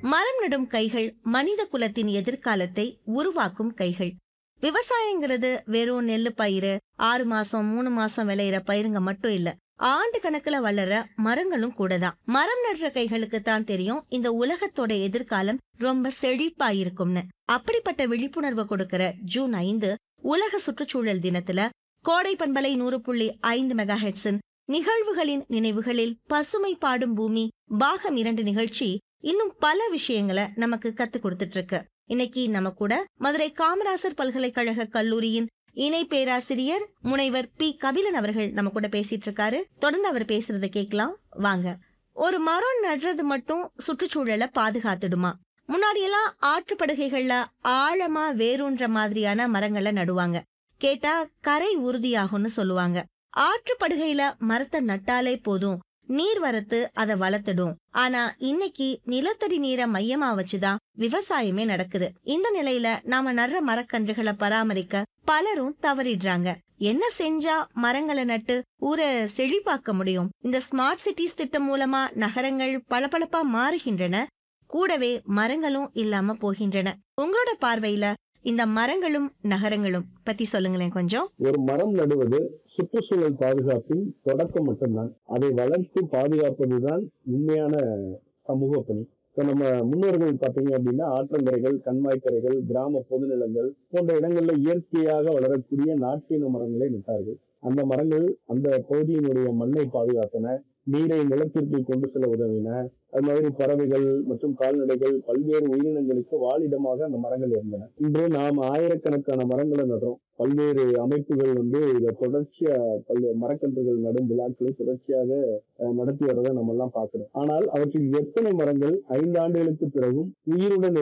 மரம் நடும் கைகள் மனித குலத்தின் எதிர்காலத்தை உருவாக்கும் கைகள் விவசாயங்கிறது வெறும் நெல்லு பயிறு ஆறு மாசம் மூணு மாசம் விளையிற பயிருங்க மட்டும் இல்ல ஆண்டு கணக்குல வளர மரங்களும் கூட தான் மரம் நடுற கைகளுக்கு தான் தெரியும் இந்த உலகத்தோட எதிர்காலம் ரொம்ப செழிப்பா இருக்கும்னு அப்படிப்பட்ட விழிப்புணர்வு கொடுக்கிற ஜூன் ஐந்து உலக சுற்றுச்சூழல் தினத்துல கோடை பண்பலை நூறு புள்ளி ஐந்து மெகா ஹெட்ஸின் நிகழ்வுகளின் நினைவுகளில் பசுமை பாடும் பூமி பாகம் இரண்டு நிகழ்ச்சி இன்னும் பல விஷயங்களை நமக்கு கத்து கொடுத்துட்டு இருக்கு இன்னைக்கு நம்ம கூட மதுரை காமராசர் பல்கலைக்கழக கல்லூரியின் இணை பேராசிரியர் முனைவர் பி கபிலன் அவர்கள் நம்ம கூட பேசிட்டு இருக்காரு தொடர்ந்து அவர் பேசுறத கேட்கலாம் வாங்க ஒரு மரம் நடுறது மட்டும் சுற்றுச்சூழலை பாதுகாத்துடுமா முன்னாடியெல்லாம் ஆற்றுப்படுகைகள்ல ஆழமா வேரூன்ற மாதிரியான மரங்களை நடுவாங்க கேட்டா கரை உறுதியாகும்னு சொல்லுவாங்க ஆற்றுப்படுகையில மரத்தை நட்டாலே போதும் நீர் வரத்து அதை வளர்த்துடும் ஆனா இன்னைக்கு நிலத்தடி நீரை மையமா வச்சுதான் விவசாயமே நடக்குது இந்த நிலையில நாம நடுற மரக்கன்றுகளை பராமரிக்க பலரும் தவறிடுறாங்க என்ன செஞ்சா மரங்களை நட்டு ஊரை செழிப்பாக்க முடியும் இந்த ஸ்மார்ட் சிட்டிஸ் திட்டம் மூலமா நகரங்கள் பளபளப்பா மாறுகின்றன கூடவே மரங்களும் இல்லாம போகின்றன உங்களோட பார்வையில இந்த மரங்களும் நகரங்களும் பத்தி சொல்லுங்களேன் கொஞ்சம் ஒரு மரம் நடுவது சுற்றுச்சூழல் பாதுகாப்பின் தொடக்கம் மட்டும்தான் அதை வளர்த்து பாதுகாப்பதுதான் உண்மையான சமூக பணி இப்ப நம்ம முன்னோர்கள் பாத்தீங்க அப்படின்னா ஆற்றங்கரைகள் கண்மாய்க்கரைகள் கிராம பொதுநிலங்கள் போன்ற இடங்கள்ல இயற்கையாக வளரக்கூடிய நாட்டின மரங்களை நட்டார்கள் அந்த மரங்கள் அந்த பகுதியினுடைய மண்ணை பாதுகாத்தன நீரை நிலத்திற்கு கொண்டு செல்ல உதவின அது மாதிரி பறவைகள் மற்றும் கால்நடைகள் பல்வேறு உயிரினங்களுக்கு வாழிடமாக அந்த மரங்கள் இருந்தன இன்று நாம் ஆயிரக்கணக்கான மரங்களை நடுறோம் பல்வேறு அமைப்புகள் வந்து இதை தொடர்ச்சியா பல்வேறு மரக்கன்றுகள் நடும் விழாக்களை தொடர்ச்சியாக அஹ், நடத்தி வரதை நம்ம எல்லாம் பார்க்கிறோம் ஆனால் அவற்றில் எத்தனை மரங்கள் ஐந்து ஆண்டுகளுக்கு பிறகும் உயிருடன்